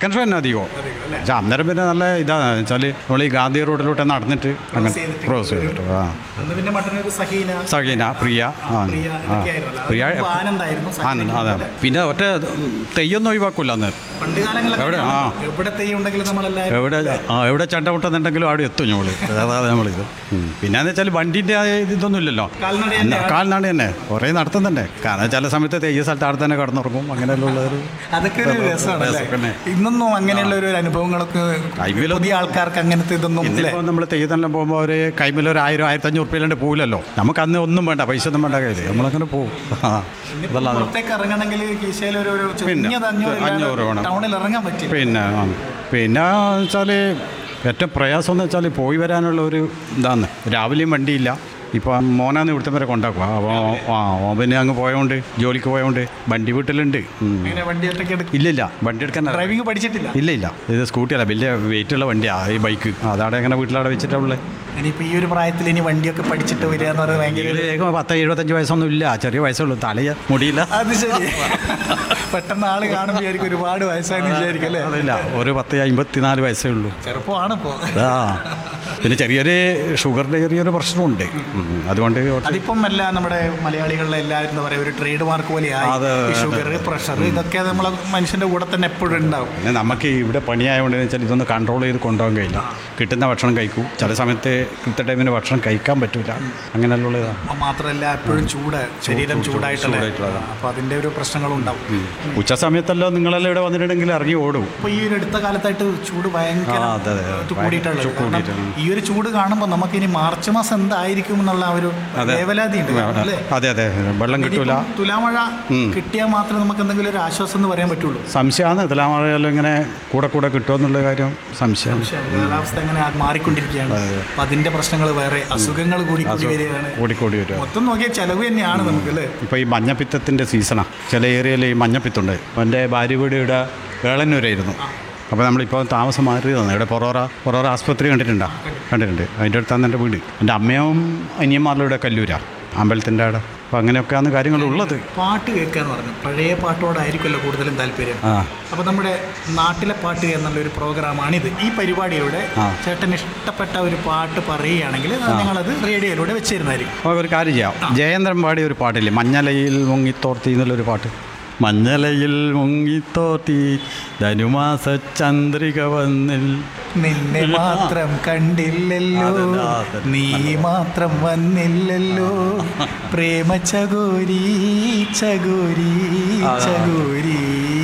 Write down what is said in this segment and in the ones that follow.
Second show തന്നെ അധികമോ പക്ഷെ അന്നേരം പിന്നെ നല്ല ഇതാണ് വെച്ചാൽ നമ്മൾ ഈ ഗാന്ധി റോഡിലോട്ട് നടന്നിട്ട് അങ്ങനെ ചെയ്തിട്ട് ക്രോസ് ചെയ്തിട്ട് ആ അന്ന് പിന്നെ മട്ടന്നൂർ സഹീന സഹീന പ്രിയ ആ പ്രിയ ആ ഇതൊക്കെയായിരുന്നല്ലോ. പ്രിയ അത് മുമ്പ് ആനന്ദായിരുന്നു ആനന്ദ് അതെ പിന്നെ ഒറ്റ തെയ്യൊന്നും ഒഴിവാക്കൂല അന്ന് പണ്ട് കാലങ്ങളിലൊക്കെ എവിടെ? ആ. എവിടെ തെയ്യം ഉണ്ടെങ്കിലും നമ്മളെല്ലാവരും എവിടെ ആ എവിടെ ചണ്ട മുട്ടുന്നുണ്ടെങ്കിലും അവിടെ എത്തും ഞങ്ങൾ അതാണ് നമ്മളിത് ഉം. പിന്നെന്ന് വെച്ചാൽ വണ്ടിൻ്റെ ആ ഇതൊന്നും ഇല്ലല്ലോ കാൽനട എന്നാ, കാൽനട തന്നെ കുറേ നടത്തുന്നുണ്ട് കാരണം ചില സമയത്ത് തെയ്യ സ്ഥലത്ത് അവിടെ തന്നെ കിടന്നുറങ്ങും അങ്ങനെയുള്ള ഉള്ളൊരു അതൊക്കെ ഒരു രസമാണ് അല്ലേ? രസമല്ലേ? ഇന്നൊന്നും അങ്ങനെയുള്ള ഒരു അനുഭവങ്ങളൊക്കെ കൈമേലൊന്നും- പുതിയ ആൾക്കാർക്ക് അങ്ങനത്തെ ഇതൊന്നും ഇല്ലേ ഇന്നിപ്പോൾ നമ്മൾ തെയ്യത്തെല്ലാം പോകുമ്പോൾ ഒരു കൈമിൽ ഒരു ആയിരം ആയിരത്തി അഞ്ഞൂറ് റുപ്യയിലാണ്ട് പോകില്ലല്ലോ നമുക്ക് അന്ന് ഒന്നും വേണ്ട പൈസ ഒന്നും വേണ്ട കയ്യിൽ നമ്മളങ്ങനെ പോകും ആ അതല്ല പുറത്തേക്ക് ഇറങ്ങണമെങ്കിൽ കീശയിൽ ഒരു ഒരു പിന്നെ, ചുരുങ്ങിയത് അഞ്ഞൂറ് അഞ്ഞൂറ് ഇല്ലാതെ വേണം. ടൗണിൽ ഇറങ്ങാൻ പറ്റില്ല പിന്നെ ആ. പിന്നെ വെച്ചാൽ ഏറ്റവും പ്രയാസം എന്ന് വെച്ചാൽ പോയി വരാനുള്ള ഒരു ഇതാണ് രാവിലെയും വണ്ടിയില്ല ഇപ്പോൾ മോനാന്ന് ഇവിടുത്തെ വരെ കൊണ്ടാക്കുക അപ്പോൾ ആ ഓൻ പിന്നെ അങ്ങ് പോയതുകൊണ്ട് ജോലിക്ക് പോയതുകൊണ്ട് വണ്ടി വീട്ടിലുണ്ട് ഉം. ഇങ്ങനെ വണ്ടി ഒറ്റയ്ക്ക് എടുക്കും ഇല്ലില്ല വണ്ടി എടുക്കാൻ അറിയാം. ഡ്രൈവിംഗ് പഠിച്ചിട്ടില്ല ഇല്ല ഇല്ല ഇത് സ്കൂട്ടിയല്ല വലിയ വെയിറ്റുള്ള വണ്ടിയാണ് ഈ ബൈക്ക് അതാടെ അങ്ങനെ വീട്ടിലവിടെ വെച്ചിട്ടുള്ളത് ഇനിയിപ്പോൾ ഈ ഒരു പ്രായത്തിൽ ഇനി വണ്ടിയൊക്കെ പഠിച്ചിട്ട് വരിക എന്ന് പറയുന്നത് ഭയങ്കര ഒരു- പത്ത് എഴുപത്തഞ്ച് വയസ്സൊന്നും ഇല്ല ചെറിയ വയസ്സുള്ളൂ തലയ മുടിയില്ല അത് ശരി പെട്ടെന്ന് ആള് കാണുമ്പോൾ വിചാരിക്കും ഒരുപാട് വയസ്സായെന്ന് വിചാരിക്കും അല്ലേ അതില്ല ഒരു പത്ത് അമ്പത്തിനാല് വയസ്സേ ഉള്ളൂ ചെറുപ്പമാണ് ഇപ്പോൾ ആ പിന്നെ ചെറിയൊരു ഷുഗറിൻ്റെ ചെറിയൊരു പ്രശ്നമുണ്ട് ഉം. അതുകൊണ്ട് കുറച്ച് അതിപ്പം എല്ലാം നമ്മുടെ മലയാളികളിലെ എല്ലാവരും എന്താ പറയുക ഒരു ട്രേഡ് മാർക്ക് പോലെയായി അതെ, ഈ ഷുഗർ പ്രഷർ ഇതൊക്കെ നമ്മളെ മനുഷ്യന്റെ കൂടെ തന്നെ എപ്പോഴും ഉണ്ടാവും പിന്നെ നമുക്ക് ഇവിടെ പണിയായതുകൊണ്ട് വെച്ചാൽ ഇതൊന്ന് കൺട്രോൾ ചെയ്ത് കൊണ്ടുപോകാൻ കഴിയില്ല കിട്ടുന്ന ഭക്ഷണം കഴിക്കും ചില സമയത്ത് കൃത്യ ടൈമിന് ഭക്ഷണം കഴിക്കാൻ പറ്റില്ല അങ്ങനെയുള്ള ഇതാണ് അപ്പം മാത്രമല്ല എപ്പോഴും ചൂട് ശരീരം ചൂടായിട്ടല്ലേ ചൂടായിട്ടുള്ളതാ. അപ്പോൾ അതിൻ്റെ ഒരു പ്രശ്നങ്ങളും ഉണ്ടാവും ഉച്ച സമയത്തല്ലോ നിങ്ങളെല്ലാം ഇവിടെ വന്നിട്ടുണ്ടെങ്കിൽ ഇറങ്ങി ഓടും അപ്പോൾ ഈ ഒരു അടുത്ത കാലത്തായിട്ട് ചൂട് ഭയങ്കര ആ, അതെ, അതെ. ഇത് കൂടിയിട്ടുള്ളത് ചൂട് കാരണം കൂടിയിട്ടുണ്ട്. ഈ ഒരു ചൂട് കാണുമ്പോൾ നമുക്ക് ഇനി മാർച്ച് മാസം എന്തായിരിക്കും എന്നുള്ള ആ ഒരു അതെ. വേവലാതി ഉണ്ട് അല്ലേ അതെ അതെ വെള്ളം കിട്ടൂല ഇനിയിപ്പം തുലാമഴ കിട്ടിയാൽ മാത്രമേ നമുക്ക് എന്തെങ്കിലും ഒരു ആശ്വാസം എന്ന് പറയാൻ പറ്റുള്ളൂ സംശയമാണ് ഇതിലാമഴയെല്ലാം ഇങ്ങനെ കൂടെ കൂടെ കിട്ടുമെന്നുള്ള കാര്യം സംശയമാണ് പക്ഷേ കാലാവസ്ഥ ഇങ്ങനെ മാറിക്കൊണ്ടിരിക്കുകയാണ് അപ്പം അതിൻ്റെ പ്രശ്നങ്ങൾ വേറെ അസുഖങ്ങൾ കൂടി കൂടി വരികയാണ് കൂടിക്കൂടി വരിക മൊത്തം നോക്കിയാൽ ചെലവ് തന്നെയാണ് നമുക്ക് അല്ലേ ഇപ്പോൾ ഈ മഞ്ഞപ്പിത്തത്തിൻ്റെ സീസണാണ് ചില ഏരിയയിൽ ഈ മഞ്ഞപ്പിത്തുണ്ട് അപ്പോൾ എൻ്റെ ഭാര്യ വീട് ഇവിടെ വേളന്നൂരായിരുന്നു അപ്പോൾ നമ്മളിപ്പോൾ താമസം മാറിയതാണ് ഇവിടെ പൊറോറ പൊറോറ ആസ്പത്രി കണ്ടിട്ടുണ്ടോ കണ്ടിട്ടുണ്ട് അതിൻ്റെ അടുത്താണ് എൻ്റെ വീട് എൻ്റെ അമ്മയും അനിയന്മാരുടെ ഇവിടെ കല്ലൂരാണ് അമ്പലത്തിൻ്റെ അവിടെ അപ്പോൾ അങ്ങനെയൊക്കെയാണ് കാര്യങ്ങളുള്ളത് പാട്ട് കേൾക്കുക എന്ന് പറഞ്ഞു പഴയ പാട്ടോടായിരിക്കുമല്ലോ കൂടുതലും താല്പര്യം ആ അപ്പോൾ നമ്മുടെ നാട്ടിലെ പാട്ട് എന്നുള്ള ഒരു പ്രോഗ്രാമാണിത് ഈ പരിപാടിയിലൂടെ ആ. ചേട്ടന് ഇഷ്ടപ്പെട്ട ഒരു പാട്ട് പറയുകയാണെങ്കിൽ അത് ഞങ്ങളത് റേഡിയോയിലൂടെ വെച്ചിരുന്നായിരിക്കും അപ്പോൾ ഒരു കാര്യം ചെയ്യാം ജയേന്ദ്രൻ പാടിയ ഒരു പാട്ടില്ലേ മഞ്ഞലയിൽ മുങ്ങിത്തോർത്തി എന്നുള്ളൊരു പാട്ട് മഞ്ഞലയിൽ മുങ്ങിത്തോർത്തി ധനുമാസ ചന്ദ്രിക വന്നിൽ നിന്നെ മാത്രം കണ്ടില്ലല്ലോ അതല്ല, അതല്ല. നീ മാത്രം വന്നില്ലല്ലോ പ്രേമ ചകോരി ചകോരി ചകോരി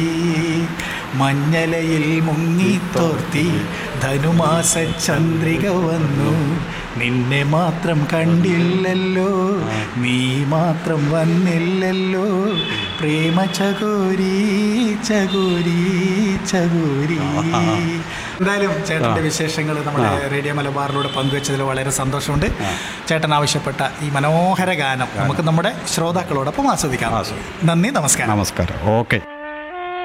മഞ്ഞലയിൽ മുങ്ങിത്തോർത്തി ധനുമാസ ചന്ദ്രിക വന്നു നിന്നെ മാത്രം കണ്ടില്ലല്ലോ നീ മാത്രം വന്നില്ലല്ലോ പ്രേമ ചകോരി ചകോരി ചകോരി എന്തായാലും ചേട്ടൻ്റെ വിശേഷങ്ങൾ നമ്മുടെ റേഡിയോ മലബാറിലൂടെ പങ്കുവച്ചതിൽ വളരെ സന്തോഷമുണ്ട് ചേട്ടൻ ആവശ്യപ്പെട്ട ഈ മനോഹര ഗാനം നമുക്ക് നമ്മുടെ ശ്രോതാക്കളോടൊപ്പം ആസ്വദിക്കാം നന്ദി നമസ്കാരം നമസ്കാരം ഓക്കെ